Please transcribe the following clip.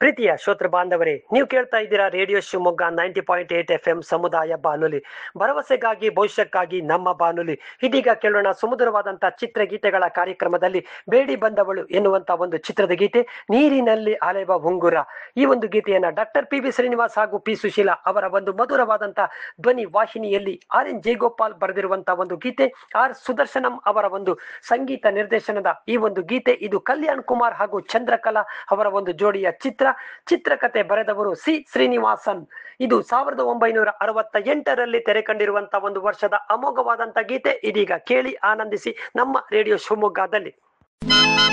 ಪ್ರೀತಿಯ ಶ್ರೋತೃ ಬಾಂಧವರೇ ನೀವು ಕೇಳ್ತಾ ಇದ್ದೀರಾ radio Shivamogga ninety point eight F M ಸಮುದಾಯ ಬಾನುಲಿ ಭರವಸೆಗಾಗಿ ಭವಿಷ್ಯಕ್ಕಾಗಿ ನಮ್ಮ ಬಾನುಲಿ ಇದೀಗ ಕೇಳೋಣ ಸುಮಧುರವಾದಂತಹ ಚಿತ್ರಗೀತೆಗಳ ಕಾರ್ಯಕ್ರಮದಲ್ಲಿ ಬೇಡಿ ಬಂದವಳು ಎನ್ನುವಂತ ಒಂದು ಚಿತ್ರದ ಗೀತೆ ನೀರಿನಲ್ಲಿ ಅಲೆವ ಉಂಗುರ ಈ ಒಂದು ಗೀತೆಯನ್ನ ಡಾಕ್ಟರ್ ಪಿ ಬಿ ಶ್ರೀನಿವಾಸ್ ಹಾಗೂ ಪಿ ಸುಶೀಲಾ ಅವರ ಒಂದು ಮಧುರವಾದಂತಹ ಧ್ವನಿ ವಾಹಿನಿಯಲ್ಲಿ ಆರ್ ಎನ್ ಜಯಗೋಪಾಲ್ ಬರೆದಿರುವಂತಹ ಒಂದು ಗೀತೆ ಆರ್ ಸುದರ್ಶನಂ ಅವರ ಒಂದು ಸಂಗೀತ ನಿರ್ದೇಶನದ ಈ ಒಂದು ಗೀತೆ ಇದು ಕಲ್ಯಾಣ್ ಕುಮಾರ್ ಹಾಗೂ ಚಂದ್ರಕಲಾ ಅವರ ಒಂದು ಜೋಡಿಯ ಚಿತ್ರ ಚಿತ್ರಕಥೆ ಬರೆದವರು ಸಿ ಶ್ರೀನಿವಾಸನ್ ಇದು ಸಾವಿರದ ಒಂಬೈನೂರ ಅರವತ್ತ ಎಂಟರಲ್ಲಿ ತೆರೆ ಕಂಡಿರುವಂತಹ ಒಂದು ವರ್ಷದ ಅಮೋಘವಾದಂತ ಗೀತೆ ಇದೀಗ ಕೇಳಿ ಆನಂದಿಸಿ ನಮ್ಮ ರೇಡಿಯೋ ಶಿವಮೊಗ್ಗದಲ್ಲಿ